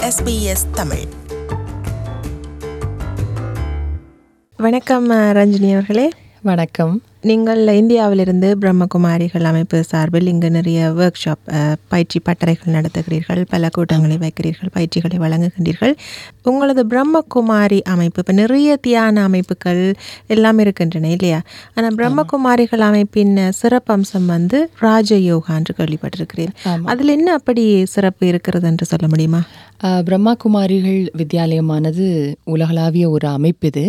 SBS Tamil வணக்கம் அஹ், ரஞ்சினி அவர்களே வணக்கம் நீங்கள் இந்தியாவிலிருந்து பிரம்மகுமாரிகள் அமைப்பு சார்பில் இங்கு நிறைய ஒர்க் ஷாப் பயிற்சி பட்டறைகள் நடத்துகிறீர்கள் பல கூட்டங்களை வைக்கிறீர்கள் பயிற்சிகளை வழங்குகின்றீர்கள் உங்களது பிரம்மகுமாரி அமைப்பு இப்போ நிறைய தியான அமைப்புகள் எல்லாம் இருக்கின்றன இல்லையா ஆனால் பிரம்மகுமாரிகள் அமைப்பின் சிறப்பம்சம் வந்து ராஜயோகா என்று கேள்விப்பட்டிருக்கிறேன் அதில் என்ன அப்படி சிறப்பு இருக்கிறது என்று சொல்ல முடியுமா அஹ், பிரம்மா குமாரிகள் வித்யாலயமானது உலகளாவிய ஒரு அமைப்பு இது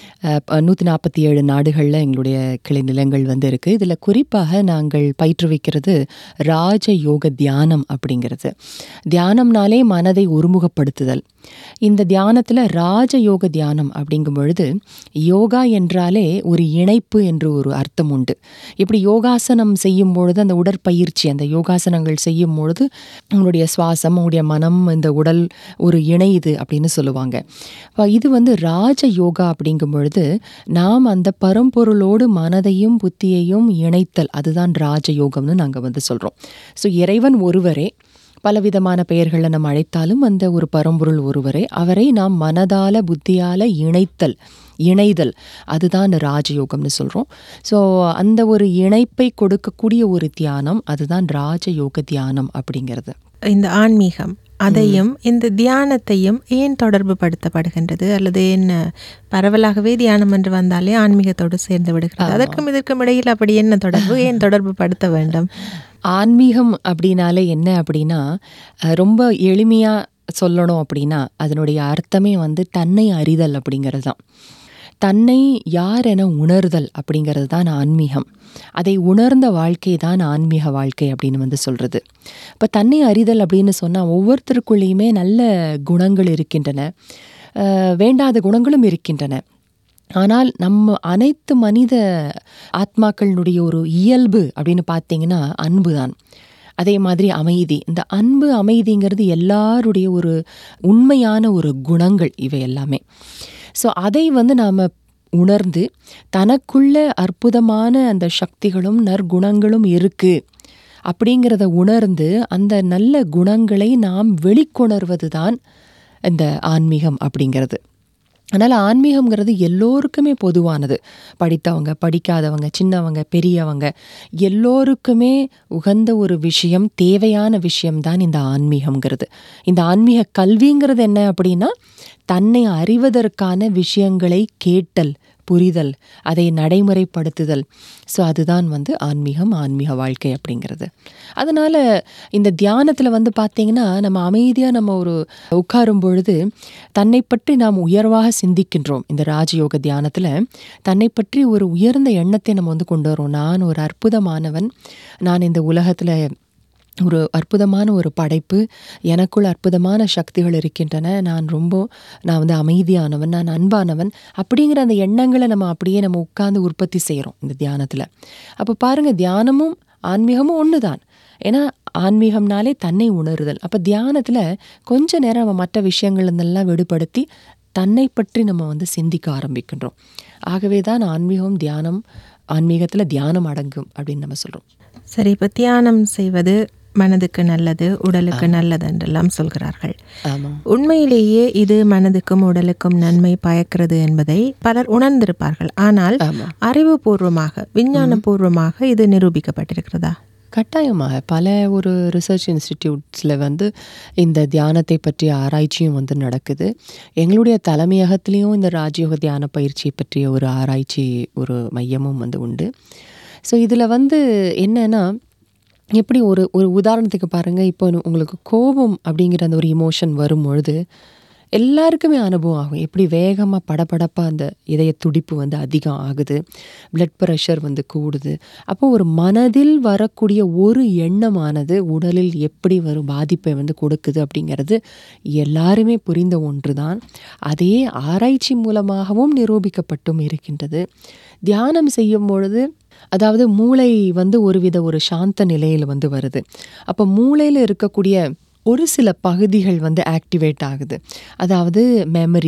நூற்றி நாற்பத்தி ஏழு நாடுகளில் எங்களுடைய கிளை நிலங்கள் வந்து இருக்குது இதில் குறிப்பாக நாங்கள் பயிற்றுவிக்கிறது ராஜ யோக தியானம் அப்படிங்கிறது தியானம்னாலே மனதை ஒருமுகப்படுத்துதல் இந்த தியானத்தில் ராஜ யோக தியானம் அப்படிங்கும் பொழுது யோகா என்றாலே ஒரு இணைப்பு என்று ஒரு அர்த்தம் உண்டு இப்படி யோகாசனம் செய்யும் பொழுது அந்த உடற்பயிற்சி அந்த யோகாசனங்கள் செய்யும் பொழுது உங்களுடைய சுவாசம் உங்களுடைய மனம் இந்த உடல் ஒரு இணையுது அப்படின்னு சொல்லுவாங்க அப்ப இது வந்து ராஜ யோகா அப்படிங்கும் பொழுது நாம் அந்த பரம்பொருளோடு மனதையும் புத்தியையும் இணைத்தல் அதுதான் ராஜ யோகம்னு நாங்கள் வந்து சொல்கிறோம் ஸோ இறைவன் ஒருவரே பலவிதமான பெயர்களில் நம்ம அழைத்தாலும் அந்த ஒரு பரம்பொருள் ஒருவரே அவரை நாம் மனதால புத்தியால இணைத்தல் இணைதல் அதுதான் ராஜயோகம்னு சொல்கிறோம் ஸோ அந்த ஒரு இணைப்பை கொடுக்கக்கூடிய ஒரு தியானம் அதுதான் ராஜயோக தியானம் அப்படிங்கிறது இந்த ஆன்மீகம் அதையும் இந்த தியானத்தையும் ஏன் தொடர்பு படுத்தப்படுகின்றது அல்லது என்ன பரவலாகவே தியானம் என்று வந்தாலே ஆன்மீகத்தோடு சேர்ந்து விடுகிறது அதற்கும் இதற்கும் இடையில் அப்படி என்ன தொடர்பு ஏன் தொடர்பு படுத்த வேண்டும் ஆன்மீகம் அப்படின்னாலே என்ன அப்படின்னா அஹ், ரொம்ப எளிமையாக சொல்லணும் அப்படின்னா அதனுடைய அர்த்தமே வந்து தன்னை அறிதல் அப்படிங்கிறது தான் தன்னை யார் என உணர்தல் அப்படிங்கிறது தான் ஆன்மீகம் அதை உணர்ந்த வாழ்க்கை தான் ஆன்மீக வாழ்க்கை அப்படின்னு வந்து சொல்கிறது இப்போ தன்னை அறிதல் அப்படின்னு சொன்னால் ஒவ்வொருத்தருக்குள்ளேயுமே நல்ல குணங்கள் இருக்கின்றன அஹ், வேண்டாத குணங்களும் இருக்கின்றன ஆனால் நம்ம அனைத்து மனித ஆத்மாக்களினுடைய ஒரு இயல்பு அப்படின்னு பார்த்தீங்கன்னா அன்பு தான் அதே மாதிரி அமைதி இந்த அன்பு அமைதிங்கிறது எல்லாருடைய ஒரு உண்மையான ஒரு குணங்கள் இவை எல்லாமே ஸோ அதை வந்து நாம் உணர்ந்து தனக்குள்ள அற்புதமான அந்த சக்திகளும் நற்குணங்களும் இருக்குது அப்படிங்கிறத உணர்ந்து அந்த நல்ல குணங்களை நாம் வெளிக்கொணர்வது தான் இந்த ஆன்மீகம் அப்படிங்கிறது அதனால் ஆன்மீகம்ங்கிறது எல்லோருக்குமே பொதுவானது படித்தவங்க படிக்காதவங்க சின்னவங்க பெரியவங்க எல்லோருக்குமே உகந்த ஒரு விஷயம் தேவையான விஷயம்தான் இந்த ஆன்மீகம்ங்கிறது இந்த ஆன்மீக கல்விங்கிறது என்ன அப்படின்னா தன்னை அறிவதற்கான விஷயங்களை கேட்டல் புரிதல் அதை நடைமுறைப்படுத்துதல் ஸோ அதுதான் வந்து ஆன்மீகம் ஆன்மீக வாழ்க்கை அப்படிங்கிறது அதனால் இந்த தியானத்தில் வந்து பார்த்திங்கன்னா நம்ம அமைதியாக நம்ம ஒரு உட்காரும் பொழுது தன்னை பற்றி நாம் உயர்வாக சிந்திக்கின்றோம் இந்த ராஜயோக தியானத்தில் தன்னை பற்றி ஒரு உயர்ந்த எண்ணத்தை நம்ம வந்து கொண்டு வரோம் நான் ஒரு அற்புதமானவன் நான் இந்த உலகத்தில் ஒரு அற்புதமான ஒரு படைப்பு எனக்குள் அற்புதமான சக்திகள் இருக்கின்றன நான் ரொம்ப நான் வந்து அமைதியானவன் நான் அன்பானவன் அப்படிங்கிற அந்த எண்ணங்களை நம்ம அப்படியே நம்ம உட்கார்ந்து உற்பத்தி செய்கிறோம் இந்த தியானத்தில் அப்போ பாருங்கள் தியானமும் ஆன்மீகமும் ஒன்று தான் ஏன்னா ஆன்மீகம்னாலே தன்னை உணருதல் அப்போ தியானத்தில் கொஞ்ச நேரம் நம்ம மற்ற விஷயங்கள் இருந்தெல்லாம் விடுபடுத்தி தன்னை பற்றி நம்ம வந்து சிந்திக்க ஆரம்பிக்கின்றோம் ஆகவே தான் ஆன்மீகம் தியானம் ஆன்மீகத்தில் தியானம் அடங்கும் அப்படின்னு நம்ம சொல்கிறோம் சரி இப்போ தியானம் செய்வது மனதுக்கு நல்லது உடலுக்கு நல்லது என்றெல்லாம் சொல்கிறார்கள் ஆமாம் உண்மையிலேயே இது மனதுக்கும் உடலுக்கும் நன்மை பயக்கிறது என்பதை பலர் உணர்ந்திருப்பார்கள் ஆனால் ஆமாம் அறிவுபூர்வமாக விஞ்ஞானபூர்வமாக இது நிரூபிக்கப்பட்டிருக்கிறதா கட்டாயமாக பல ஒரு ரிசர்ச் இன்ஸ்டிடியூட்ஸில் வந்து இந்த தியானத்தை பற்றிய ஆராய்ச்சியும் வந்து நடக்குது எங்களுடைய தலைமையகத்திலையும் இந்த ராஜயோக தியான பயிற்சியை பற்றிய ஒரு ஆராய்ச்சி ஒரு மையமும் வந்து உண்டு ஸோ இதில் வந்து என்னன்னா எப்படி ஒரு ஒரு உதாரணத்துக்கு பாருங்கள் இப்போ உங்களுக்கு கோபம் அப்படிங்கிற அந்த ஒரு இமோஷன் வரும் பொழுது எல்லாருக்குமே அனுபவம் ஆகும் எப்படி வேகமாக படபடப்பாக அந்த இதய துடிப்பு வந்து அதிகம் ஆகுது பிளட் ப்ரெஷர் வந்து கூடுது அப்போ ஒரு மனதில் வரக்கூடிய ஒரு எண்ணமானது உடலில் எப்படி வரும் பாதிப்பை வந்து கொடுக்குது அப்படிங்கிறது எல்லாருமே புரிந்த ஒன்று தான் அதே ஆராய்ச்சி மூலமாகவும் நிரூபிக்கப்பட்டும் இருக்கின்றது தியானம் செய்யும் பொழுது அதாவது மூளை வந்து ஒருவித ஒரு சாந்த நிலையில் வந்து வருது அப்போ மூளையில் இருக்கக்கூடிய ஒரு சில பகுதிகள் வந்து ஆக்டிவேட் ஆகுது அதாவது மெமரி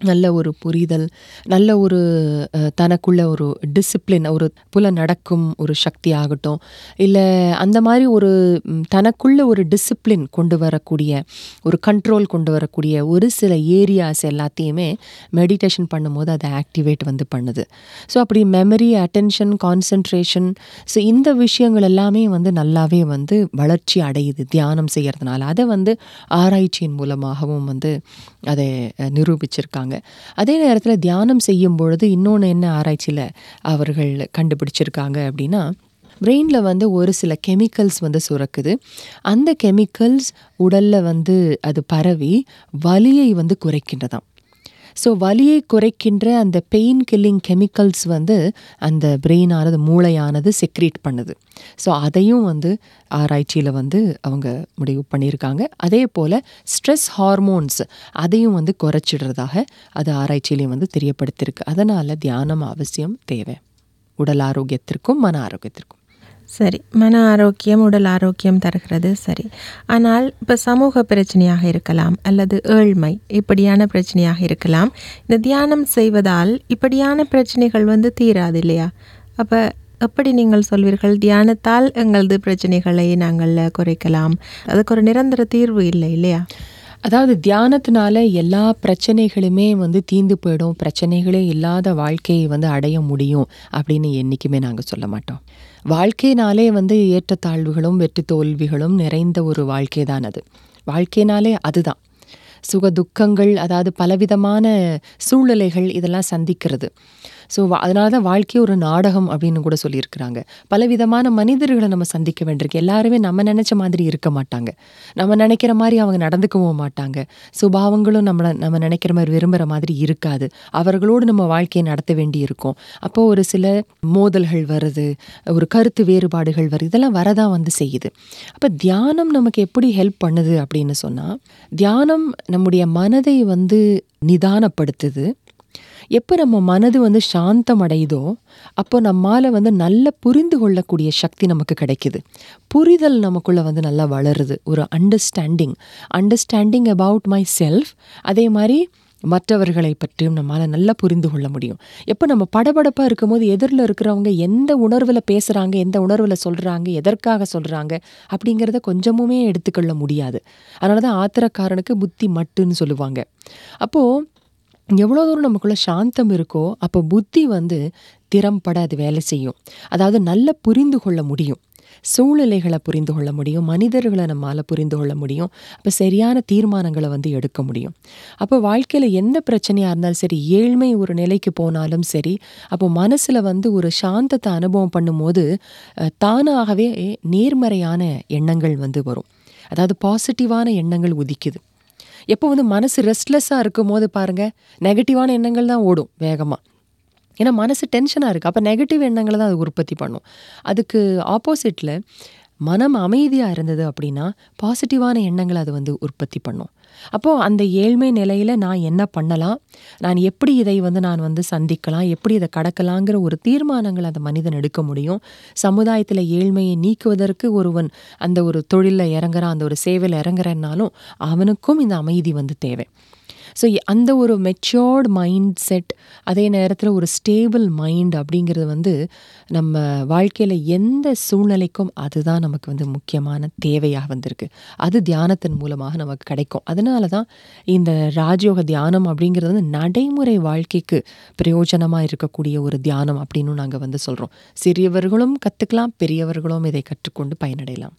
நல்ல ஒரு புரிதல் நல்ல ஒரு அஹ், தனக்குள்ள ஒரு டிசிப்ளின் ஒரு புல நடக்கும் ஒரு சக்தி ஆகட்டும் இல்லை அந்த மாதிரி ஒரு ம், தனக்குள்ள ஒரு டிசிப்ளின் கொண்டு வரக்கூடிய ஒரு கண்ட்ரோல் கொண்டு வரக்கூடிய ஒரு சில ஏரியாஸ் எல்லாத்தையுமே மெடிடேஷன் பண்ணும்போது அதை ஆக்டிவேட் வந்து பண்ணுது ஸோ அப்படி மெமரி அட்டென்ஷன் கான்சென்ட்ரேஷன் ஸோ இந்த விஷயங்கள் எல்லாமே வந்து நல்லாவே வந்து வளர்ச்சி அடையுது தியானம் செய்யறதுனால அதை வந்து ஆராய்ச்சியின் மூலமாகவும் வந்து அதை அஹ், நிரூபிச்சிருக்காங்க அதே நேரத்தில் தியானம் செய்யும் பொழுது இன்னொன்று என்ன ஆராய்ச்சியில் அவர்கள் கண்டுபிடிச்சிருக்காங்க அப்படின்னா பிரெயினில் வந்து ஒரு சில கெமிக்கல்ஸ் வந்து சுரக்குது அந்த கெமிக்கல்ஸ் உடலில் வந்து அது பரவி வலியை வந்து குறைக்கின்றதாம் ஸோ வலியை குறைக்கின்ற அந்த பெயின் கில்லிங் கெமிக்கல்ஸ் வந்து அந்த பிரெயினானது மூளையானது செக்ரேட் பண்ணுது ஸோ அதையும் வந்து ஆராய்ச்சியில் வந்து அவங்க முடிவு பண்ணியிருக்காங்க அதே போல் ஸ்ட்ரெஸ் ஹார்மோன்ஸ் அதையும் வந்து குறைச்சிடுறதாக அது ஆராய்ச்சியிலையும் வந்து தெரியப்படுத்தியிருக்கு அதனால் தியானம் அவசியம் தேவை உடல் ஆரோக்கியத்திற்கும் மன ஆரோக்கியத்திற்கும் சரி மன ஆரோக்கியம் உடல் ஆரோக்கியம் தருகிறது சரி ஆனால் இப்போ சமூக பிரச்சனையாக இருக்கலாம் அல்லது ஏழ்மை இப்படியான பிரச்சனையாக இருக்கலாம் இந்த தியானம் செய்வதால் இப்படியான பிரச்சனைகள் வந்து தீராது இல்லையா அப்போ எப்படி நீங்கள் சொல்வீர்கள் தியானத்தால் எங்களது பிரச்சனைகளை நாங்கள் குறைக்கலாம் அதுக்கு ஒரு நிரந்தர தீர்வு இல்லை இல்லையா அதாவது தியானத்தினால எல்லா பிரச்சனைகளுமே வந்து தீந்து போயிடும் பிரச்சனைகளே இல்லாத வாழ்க்கையை வந்து அடைய முடியும் அப்படின்னு என்றைக்குமே நாங்கள் சொல்ல மாட்டோம் வாழ்க்கைனாலே வந்து ஏற்றத்தாழ்வுகளும் வெற்றி தோல்விகளும் நிறைந்த ஒரு வாழ்க்கை தான் அது வாழ்க்கைனாலே அதுதான் சுக துக்கங்கள் அதாவது பலவிதமான சூழ்நிலைகள் இதெல்லாம் சந்திக்கிறது ஸோ அதனால தான் வாழ்க்கை ஒரு நாடகம் அப்படின்னு கூட சொல்லியிருக்கிறாங்க பலவிதமான மனிதர்களை நம்ம சந்திக்க வேண்டியிருக்கு எல்லாருமே நம்ம நினச்ச மாதிரி இருக்க மாட்டாங்க நம்ம நினைக்கிற மாதிரி அவங்க நடந்துக்கவும் மாட்டாங்க சுபாவங்களும் நம்மளை நம்ம நினைக்கிற மாதிரி விரும்புகிற மாதிரி இருக்காது அவர்களோடு நம்ம வாழ்க்கையை நடத்த வேண்டி இருக்கும் அப்போ ஒரு சில மோதல்கள் வருது ஒரு கருத்து வேறுபாடுகள் வருது இதெல்லாம் வரதான் வந்து செய்யுது அப்போ தியானம் நமக்கு எப்படி ஹெல்ப் பண்ணுது அப்படின்னு சொன்னால் தியானம் நம்முடைய மனதை வந்து நிதானப்படுத்துது எப்போ நம்ம மனது வந்து சாந்தம் அடையுதோ அப்போ நம்மால் வந்து நல்ல புரிந்து கொள்ளக்கூடிய சக்தி நமக்கு கிடைக்குது புரிதல் நமக்குள்ளே வந்து நல்லா வளருது ஒரு understanding understanding about myself அதே மாதிரி மற்றவர்களை பற்றியும் நம்மளால் நல்லா புரிந்து கொள்ள முடியும் எப்போ நம்ம படபடப்பாக இருக்கும்போது எதிரில் இருக்கிறவங்க எந்த உணர்வில் பேசுகிறாங்க எந்த உணர்வில் சொல்கிறாங்க எதற்காக சொல்கிறாங்க அப்படிங்கிறத கொஞ்சமுமே எடுத்துக்கொள்ள முடியாது அதனால தான் ஆத்திரக்காரனுக்கு புத்தி மட்டுன்னு சொல்லுவாங்க அப்போது எவ்வளோ தூரம் நமக்குள்ள சாந்தம் இருக்கோ அப்போ புத்தி வந்து திறம்பட அது வேலை செய்யும் அதாவது நல்ல புரிந்து கொள்ள முடியும் சூழ்நிலைகளை புரிந்து கொள்ள முடியும் மனிதர்களை நம்மால் புரிந்து கொள்ள முடியும் அப்போ சரியான தீர்மானங்களை வந்து எடுக்க முடியும் அப்போ வாழ்க்கையில் எந்த பிரச்சனையாக இருந்தாலும் சரி ஏழ்மை ஒரு நிலைக்கு போனாலும் சரி அப்போ மனசில் வந்து ஒரு சாந்தத்தை அனுபவம் பண்ணும்போது அஹ், தானாகவே நேர்மறையான எண்ணங்கள் வந்து வரும் அதாவது பாசிட்டிவான எண்ணங்கள் உதிக்குது எப்போ வந்து மனசு ரெஸ்ட்லெஸ்ஸாக இருக்கும் போது பாருங்கள் நெகட்டிவான எண்ணங்கள் தான் ஓடும் வேகமாக ஏன்னா மனசு டென்ஷனாக இருக்குது அப்போ நெகட்டிவ் எண்ணங்களை தான் அது உற்பத்தி பண்ணும் அதுக்கு ஆப்போசிட்டில் மனம் அமைதியாக இருந்தது அப்படின்னா பாசிட்டிவான எண்ணங்களை அது வந்து உற்பத்தி பண்ணும் அப்போது அந்த ஏழ்மை நிலையில் நான் என்ன பண்ணலாம் நான் எப்படி இதை வந்து நான் வந்து சந்திக்கலாம் எப்படி இதை கடக்கலாங்கிற ஒரு தீர்மானங்கள் அந்த மனிதன் எடுக்க முடியும் சமுதாயத்தில் ஏழ்மையை நீக்குவதற்கு ஒருவன் அந்த ஒரு தொழிலில் இறங்குறான் அந்த ஒரு சேவையில் இறங்குறனாலும் அவனுக்கும் இந்த அமைதி வந்து தேவை ஸோ அந்த ஒரு மெச்சோர்டு மைண்ட் செட் அதே நேரத்தில் ஒரு ஸ்டேபிள் மைண்ட் அப்படிங்கிறது வந்து நம்ம வாழ்க்கையில் எந்த சூழ்நிலைக்கும் அதுதான் நமக்கு வந்து முக்கியமான தேவையாக வந்திருக்கு அது தியானத்தின் மூலமாக நமக்கு கிடைக்கும் அதனால தான் இந்த ராஜயோக தியானம் அப்படிங்கிறது வந்து நடைமுறை வாழ்க்கைக்கு பிரயோஜனமாக இருக்கக்கூடிய ஒரு தியானம் அப்படின்னு நாங்கள் வந்து சொல்கிறோம் சிறியவர்களும் கற்றுக்கலாம் பெரியவர்களும் இதை கற்றுக்கொண்டு பயனடையலாம்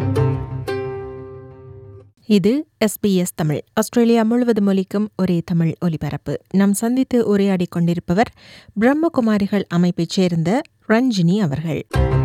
இது எஸ்பிஎஸ் தமிழ் ஆஸ்திரேலியா முழுவதும் ஒலிக்கும் ஒரே தமிழ் ஒலிபரப்பு நாம் சந்தித்து உரையாடி கொண்டிருப்பவர் பிரம்மகுமாரிகள் அமைப்பைச் சேர்ந்த ரஞ்சினி அவர்கள்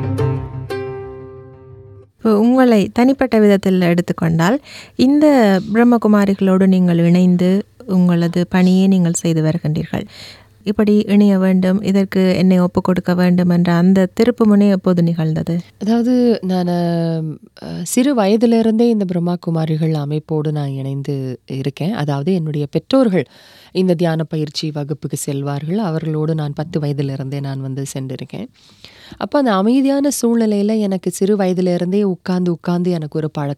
இப்போ உங்களை தனிப்பட்ட விதத்தில் எடுத்துக்கொண்டால் இந்த பிரம்மகுமாரிகளோடு நீங்கள் இணைந்து உங்களது பணியை நீங்கள் செய்து வருகின்றீர்கள் இப்படி இணைய வேண்டும் இதற்கு என்னை ஒப்புக் கொடுக்க வேண்டும் என்ற அந்த திருப்பு முனை எப்போது நிகழ்ந்தது அதாவது நான் அஹ், சிறு வயதிலிருந்தே இந்த பிரம்மா குமாரிகள் அமைப்போடு நான் இணைந்து இருக்கேன் அதாவது என்னுடைய பெற்றோர்கள் இந்த தியான பயிற்சி வகுப்புக்கு செல்வார்கள் அவர்களோடு நான் பத்து வயதிலிருந்தே நான் வந்து சென்றிருக்கேன் அப்போ அந்த அமைதியான சூழ்நிலையில் எனக்கு சிறு வயதிலிருந்தே உட்கார்ந்து உட்கார்ந்து எனக்கு ஒரு பழக்கம்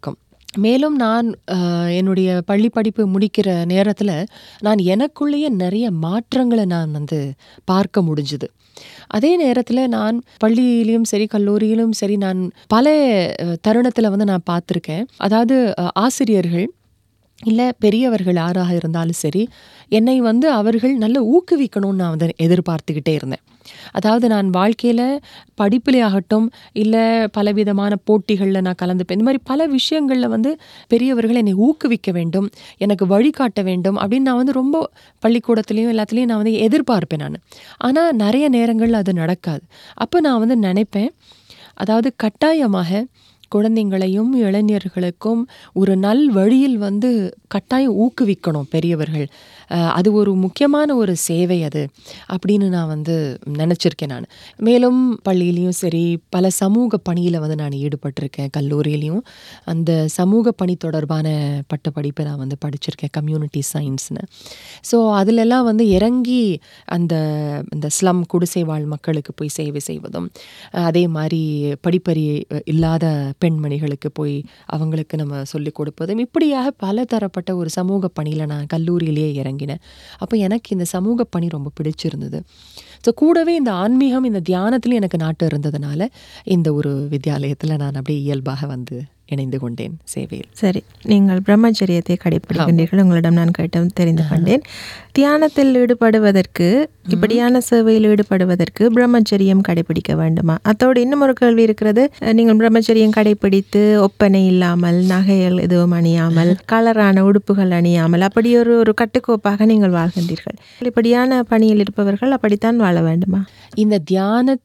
மேலும் நான் அஹ், என்னுடைய பள்ளி படிப்பு முடிக்கிற நேரத்தில் நான் எனக்குள்ளேயே நிறைய மாற்றங்களை நான் வந்து பார்க்க முடிஞ்சுது அதே நேரத்தில் நான் பள்ளியிலையும் சரி கல்லூரியிலும் சரி நான் பல தருணத்தில் வந்து நான் பார்த்துருக்கேன் அதாவது அஹ், ஆசிரியர்கள் இல்லை பெரியவர்கள் யாராக இருந்தாலும் சரி என்னை வந்து அவர்கள் நல்ல ஊக்குவிக்கணும்னு நான் வந்து எதிர்பார்த்துக்கிட்டே இருந்தேன் அதாவது நான் வாழ்க்கையில் படிப்பிலே ஆகட்டும் இல்லை பலவிதமான போட்டிகளில் நான் கலந்துப்பேன் இந்த மாதிரி பல விஷயங்களில் வந்து பெரியவர்கள் என்னை ஊக்குவிக்க வேண்டும் எனக்கு வழிகாட்ட வேண்டும் அப்படின்னு நான் வந்து ரொம்ப பள்ளிக்கூடத்துலேயும் எல்லாத்துலேயும் நான் வந்து எதிர்பார்ப்பேன் நான் ஆனால் நிறைய நேரங்கள் அது நடக்காது அப்போ நான் வந்து நினைப்பேன் அதாவது கட்டாயமாக குழந்தைங்களையும் இளைஞர்களுக்கும் ஒரு நல் வழியில் வந்து கட்டாயம் ஊக்குவிக்கணும் பெரியவர்கள் அஹ் அது ஒரு முக்கியமான ஒரு சேவை அது அப்படின்னு நான் வந்து நினச்சிருக்கேன் நான் மேலும் பள்ளியிலையும் சரி பல சமூக பணியில் வந்து நான் ஈடுபட்டிருக்கேன் கல்லூரியிலையும் அந்த சமூக பணி தொடர்பான பட்டப்படிப்பை நான் வந்து படிச்சிருக்கேன் கம்யூனிட்டி சயின்ஸ்னு ஸோ அதிலெல்லாம் வந்து இறங்கி அந்த இந்த ஸ்லம் குடிசை வாழ் மக்களுக்கு போய் சேவை செய்வதும் அஹ் அதே மாதிரி படிப்பறி இல்லாத பெண்மணிகளுக்கு போய் அவங்களுக்கு நம்ம சொல்லிக் கொடுப்பதும் இப்படியாக பல தரப்பட்ட ஒரு சமூக பணியில் நான் கல்லூரியிலேயே இறங்கினேன் அப்போ எனக்கு இந்த சமூக பணி ரொம்ப பிடிச்சிருந்தது ஸோ கூடவே இந்த ஆன்மீகம் இந்த தியானத்துலையும் எனக்கு நாட்டு இருந்ததுனால இந்த ஒரு வித்யாலயத்தில் நான் அப்படியே இயல்பாக வந்து இணைந்து கொண்டேன் சேவையில் சரி நீங்கள் பிரம்மச்சரியத்தை கடைபிடிக்கின்றீர்கள் உங்களிடம் நான் கேட்டும் தெரிந்து கொண்டேன் தியானத்தில் ஈடுபடுவதற்கு இப்படியான சேவையில் ஈடுபடுவதற்கு பிரம்மச்சரியம் கடைபிடிக்க வேண்டுமா அத்தோடு இன்னும் ஒரு கேள்வி இருக்கிறது அஹ், நீங்கள் பிரம்மச்சரியம் கடைபிடித்து ஒப்பனை இல்லாமல் நகைகள் எதுவும் அணியாமல் கலரான உடுப்புகள் அணியாமல் அப்படி ஒரு ஒரு கட்டுக்கோப்பாக நீங்கள் வாழ்கின்றீர்கள் இப்படியான பணியில் இருப்பவர்கள் அப்படித்தான் வாழ வேண்டுமா இந்த தியானத்தை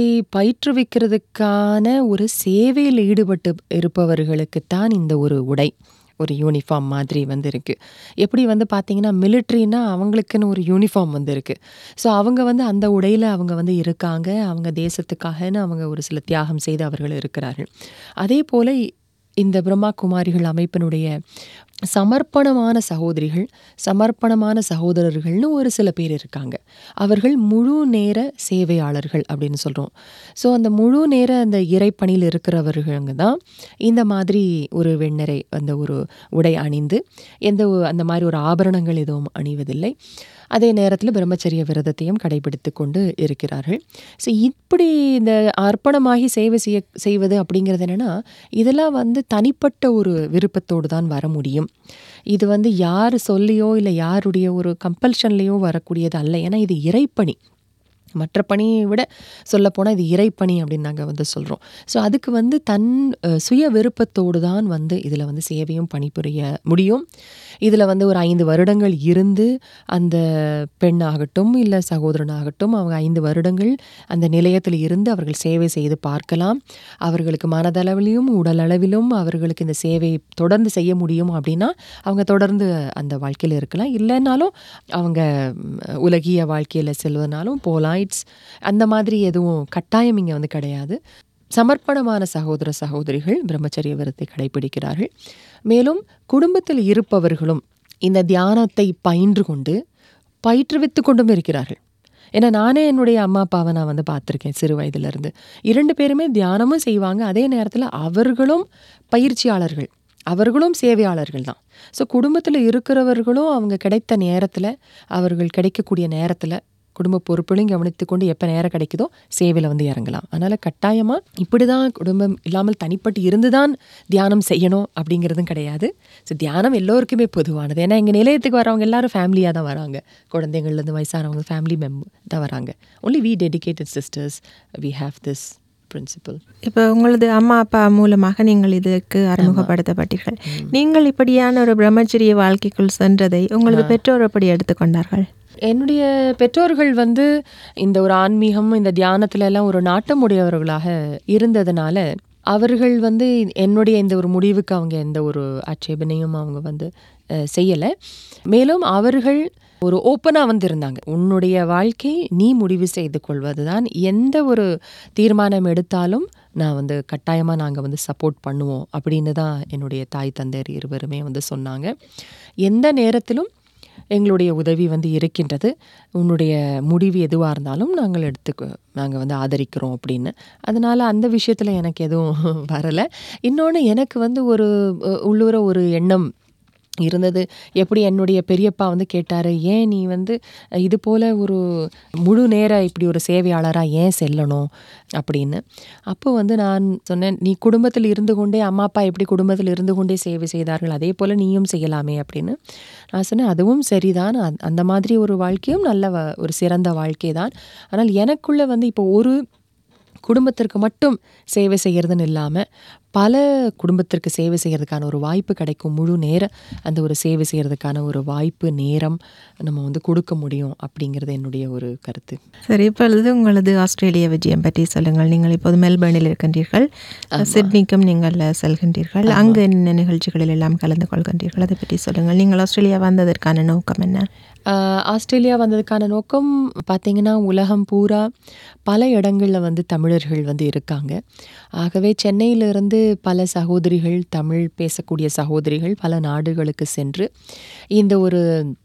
பயிற்றுவிக்கிறதுக்கான ஒரு சேவையில் ஈடுபட்டு இருப்பவர்களுக்குத்தான் இந்த ஒரு உடை ஒரு யூனிஃபார்ம் மாதிரி வந்து இருக்கு எப்படி வந்து பார்த்தீங்கன்னா மிலிட்ரினா அவங்களுக்குன்னு ஒரு யூனிஃபார்ம் வந்து இருக்கு ஸோ அவங்க வந்து அந்த உடையில் அவங்க வந்து இருக்காங்க அவங்க தேசத்துக்காகன்னு அவங்க ஒரு சில தியாகம் செய்து அவர்கள் இருக்கிறார்கள் அதே போல் இந்த பிரம்மா குமாரிகள் அமைப்பினுடைய சமர்ப்பணமான சகோதரிகள் சமர்ப்பணமான சகோதரர்கள்னு ஒரு சில பேர் இருக்காங்க அவர்கள் முழு நேர சேவையாளர்கள் அப்படின்னு சொல்கிறோம் ஸோ அந்த முழு நேர அந்த இறைப்பணியில் இருக்கிறவர்களுங்க தான் இந்த மாதிரி ஒரு வெண்ணறை அந்த ஒரு உடை அணிந்து எந்த ஒ- அந்த மாதிரி ஒரு ஆபரணங்கள் எதுவும் அணிவதில்லை அதே நேரத்தில் பிரம்மச்சரிய விரதத்தையும் கடைபிடித்து கொண்டு இருக்கிறார்கள் ஸோ இப்படி இந்த அர்ப்பணமாகி சேவை செய்ய செய்வது அப்படிங்கிறது என்னென்னா இதெல்லாம் வந்து தனிப்பட்ட ஒரு விருப்பத்தோடு தான் வர முடியும் இது வந்து யார் சொல்லியோ இல்லை யாருடைய ஒரு கம்பல்ஷன்லேயோ வரக்கூடியது அல்ல ஏன்னா இது இறைப்பணி மற்ற பணியை விட சொல்லப்போனால் இது இறைப்பணி அப்படின்னு நாங்கள் வந்து சொல்கிறோம் ஸோ அதுக்கு வந்து தன் அஹ், சுய விருப்பத்தோடு தான் வந்து இதில் வந்து சேவையும் பணிபுரிய முடியும் இதில் வந்து ஒரு ஐந்து வருடங்கள் இருந்து அந்த பெண் ஆகட்டும் இல்லை சகோதரன் ஆகட்டும் அவங்க ஐந்து வருடங்கள் அந்த நிலையத்தில் இருந்து அவர்கள் சேவை செய்து பார்க்கலாம் அவர்களுக்கு மனதளவிலும் உடல் அளவிலும் அவர்களுக்கு இந்த சேவை தொடர்ந்து செய்ய முடியும் அப்படின்னா அவங்க தொடர்ந்து அந்த வாழ்க்கையில் இருக்கலாம் இல்லைனாலும் அவங்க ம், உலகிய வாழ்க்கையில் செல்வதனாலும் போலாம் இட்ஸ் அந்த மாதிரி எதுவும் கட்டாயம் இங்கே வந்து கிடையாது சமர்ப்பணமான சகோதர சகோதரிகள் பிரம்மச்சரிய விரத்தை கடைபிடிக்கிறார்கள் மேலும் குடும்பத்தில் இருப்பவர்களும் இந்த தியானத்தை பயின்று கொண்டு பயிற்றுவித்து கொண்டும் இருக்கிறார்கள் ஏன்னா நானே என்னுடைய அம்மா அப்பாவை நான் வந்து பார்த்துருக்கேன் சிறு வயதிலிருந்து இரண்டு பேருமே தியானமும் செய்வாங்க அதே நேரத்தில் அவர்களும் பயிற்சியாளர்கள் அவர்களும் சேவையாளர்கள் தான் ஸோ குடும்பத்தில் இருக்கிறவர்களும் அவங்க கிடைத்த நேரத்தில் அவர்கள் கிடைக்கக்கூடிய நேரத்தில் குடும்ப பொறுப்புகளையும் கவனித்து கொண்டு எப்போ நேரம் கிடைக்குதோ சேவையில் வந்து இறங்கலாம் அதனால் கட்டாயமாக இப்படி தான் குடும்பம் இல்லாமல் தனிப்பட்டு இருந்து தான் தியானம் செய்யணும் அப்படிங்கிறதும் கிடையாது ஸோ தியானம் எல்லோருக்குமே பொதுவானது ஏன்னா எங்கள் நிலையத்துக்கு வரவங்க எல்லாரும் ஃபேமிலியாக தான் வராங்க குழந்தைங்கள்லேருந்து வயசானவங்க ஃபேமிலி மெம்பர் தான் வராங்க only we dedicated sisters we have this principal இப்போ உங்களது அம்மா அப்பா மூலமாக நீங்கள் இதுக்கு அறிமுகப்படுத்தப்பட்டீர்கள் நீங்கள் இப்படியான ஒரு பிரம்மச்சரிய வாழ்க்கைக்குள் சென்றதை உங்களது பெற்றோர் எப்படி எடுத்துக்கொண்டார்கள் என்னுடைய பெற்றோர்கள் வந்து இந்த ஒரு ஆன்மீகம் இந்த தியானத்துல எல்லாம் ஒரு நாட்டமுடையவர்களாக இருந்ததுனால அவர்கள் வந்து என்னுடைய இந்த ஒரு முடிவுக்கு அவங்க எந்த ஒரு ஆட்சேபனையும் அவங்க வந்து அஹ், செய்யலை மேலும் அவர்கள் ஒரு ஓப்பனாக வந்து இருந்தாங்க உன்னுடைய வாழ்க்கை நீ முடிவு செய்து கொள்வது தான் எந்த ஒரு தீர்மானம் எடுத்தாலும் நான் வந்து கட்டாயமாக நாங்கள் வந்து சப்போர்ட் பண்ணுவோம் அப்படின்னு தான் என்னுடைய தாய் தந்தையர் இருவருமே வந்து சொன்னாங்க எந்த நேரத்திலும் எங்களுடைய உதவி வந்து இருக்கின்றது உன்னுடைய முடிவு எதுவாக இருந்தாலும் நாங்கள் எடுத்துக்க நாங்கள் வந்து ஆதரிக்கிறோம் அப்படின்னு அதனால் அந்த விஷயத்தில் எனக்கு எதுவும் வரலை இன்னொன்று எனக்கு வந்து ஒரு அஹ், உள்ளூர ஒரு எண்ணம் இருந்தது எப்படி என்னுடைய பெரியப்பா வந்து கேட்டார் ஏன் நீ வந்து இது போல் ஒரு முழு நேர இப்படி ஒரு சேவையாளராக ஏன் செல்லணும் அப்படின்னு அப்போ வந்து நான் சொன்னேன் நீ குடும்பத்தில் இருந்து கொண்டே அம்மா அப்பா எப்படி குடும்பத்தில் இருந்து கொண்டே சேவை செய்தார்கள் அதே போல் நீயும் செய்யலாமே அப்படின்னு நான் சொன்னேன் அதுவும் சரிதான் அந்த- அந்த மாதிரி ஒரு வாழ்க்கையும் நல்ல வ- ஒரு சிறந்த வாழ்க்கை தான் ஆனால் எனக்குள்ள வந்து இப்போ ஒரு குடும்பத்திற்கு மட்டும் சேவை செய்கிறதுன்னு இல்லாமல் பல குடும்பத்திற்கு சேவை செய்கிறதுக்கான ஒரு வாய்ப்பு கிடைக்கும் முழு நேர அந்த ஒரு சேவை செய்கிறதுக்கான ஒரு வாய்ப்பு நேரம் நம்ம வந்து கொடுக்க முடியும் அப்படிங்கிறது என்னுடைய ஒரு கருத்து சரி இப்பொழுது உங்களது ஆஸ்திரேலிய விஜயம் பற்றி சொல்லுங்கள் நீங்கள் இப்போது மெல்பர்னில் இருக்கின்றீர்கள் சிட்னிக்கும் நீங்கள் செல்கின்றீர்கள் அங்கு என்ன நிகழ்ச்சிகளில் எல்லாம் கலந்து கொள்கின்றீர்கள் அதை பற்றி சொல்லுங்கள் நீங்கள் ஆஸ்திரேலியா வந்ததற்கான நோக்கம் என்ன ஆஹ் ஆஸ்திரேலியா வந்ததுக்கான நோக்கம் பார்த்தீங்கன்னா உலகம் பூரா பல இடங்களில் வந்து தமிழர்கள் வந்து இருக்காங்க ஆகவே சென்னையிலிருந்து பல சகோதரிகள் தமிழ் பேசக்கூடிய சகோதரிகள் பல நாடுகளுக்கு சென்று இந்த ஒரு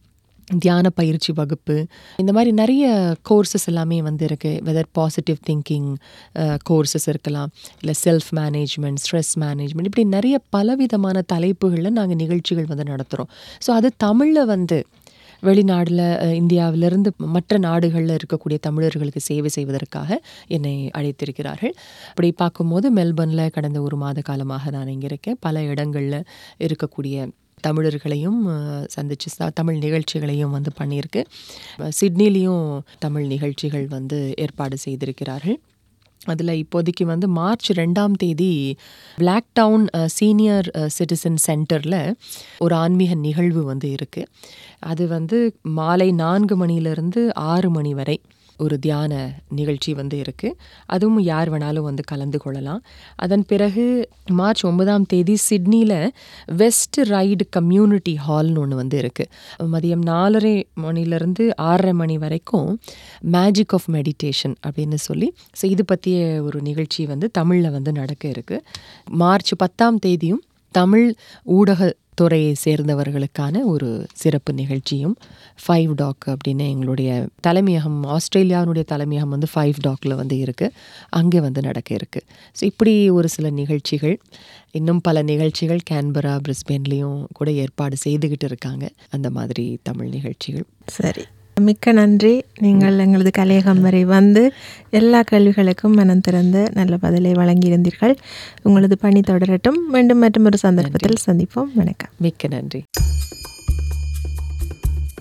தியான பயிற்சி வகுப்பு இந்த மாதிரி நிறைய கோர்சஸ் எல்லாமே வந்து இருக்குது வெதர் பாசிட்டிவ் திங்கிங் கோர்சஸ் இருக்கலாம் இல்லை செல்ஃப் மேனேஜ்மெண்ட் ஸ்ட்ரெஸ் மேனேஜ்மெண்ட் இப்படி நிறைய பலவிதமான தலைப்புகளில் நாங்கள் நிகழ்ச்சிகள் வந்து நடத்துகிறோம் ஸோ அது தமிழில் வந்து வெளிநாட்டில் இந்தியாவிலிருந்து மற்ற நாடுகளில் இருக்கக்கூடிய தமிழர்களுக்கு சேவை செய்வதற்காக என்னை அழைத்திருக்கிறார்கள் அப்படி பார்க்கும்போது மெல்பர்னில் கடந்த ஒரு மாத காலமாக நான் இங்கே இருக்கேன் பல இடங்களில் இருக்கக்கூடிய தமிழர்களையும் அஹ், சந்திச்சு ச- தமிழ் நிகழ்ச்சிகளையும் வந்து பண்ணியிருக்கு அஹ், சிட்னிலையும் தமிழ் நிகழ்ச்சிகள் வந்து ஏற்பாடு செய்திருக்கிறார்கள் அதில் இப்போதைக்கு வந்து மார்ச் ரெண்டாம் தேதி பிளாக் டவுன் சீனியர் சிட்டிசன் சென்டரில் ஒரு ஆன்மீக நிகழ்வு வந்து இருக்குது அது வந்து மாலை நான்கு மணியிலிருந்து ஆறு மணி வரை ஒரு தியான நிகழ்ச்சி வந்து இருக்குது அதுவும் யார் வேணாலும் வந்து கலந்து கொள்ளலாம் அதன் பிறகு மார்ச் ஒன்பதாம் தேதி சிட்னியில் வெஸ்ட் ரைடு கம்யூனிட்டி ஹால்னு ஒன்று வந்து இருக்குது மதியம் நாலரை மணிலேருந்து ஆறரை மணி வரைக்கும் மேஜிக் ஆஃப் மெடிடேஷன் அப்படின்னு சொல்லி ஸோ இது பற்றிய ஒரு நிகழ்ச்சி வந்து தமிழில் வந்து நடக்க இருக்குது மார்ச் பத்தாம் தேதியும் தமிழ் ஊடகத்துறையை சேர்ந்தவர்களுக்கான ஒரு சிறப்பு நிகழ்ச்சியும் ஃபைவ் டாக் அப்படின்னு எங்களுடைய தலைமையகம் ஆஸ்திரேலியாவுடைய தலைமையகம் வந்து ஃபைவ் டாக்ல வந்து இருக்குது அங்கே வந்து நடக்க இருக்குது ஸோ இப்படி ஒரு சில நிகழ்ச்சிகள் இன்னும் பல நிகழ்ச்சிகள் கேன்பரா பிரிஸ்பென்லேயும் கூட ஏற்பாடு செய்துக்கிட்டு இருக்காங்க அந்த மாதிரி தமிழ் நிகழ்ச்சிகள் சரி மிக்க நன்றி நீங்கள் எங்களது கலையகம் வரை வந்து எல்லா கேள்விகளுக்கும் மனம் திறந்து நல்ல பதிலை வழங்கியிருந்தீர்கள் உங்களது பணி தொடரட்டும் மீண்டும் மற்றும் ஒரு சந்தர்ப்பத்தில் சந்திப்போம் வணக்கம் மிக்க நன்றி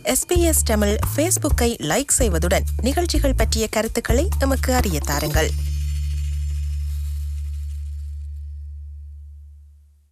எஸ்பிஎஸ் தமிழ் ஃபேஸ்புக்கை லைக் செய்வதுடன் நிகழ்ச்சிகள் பற்றிய கருத்துக்களை எமக்கு அறிய தாருங்கள்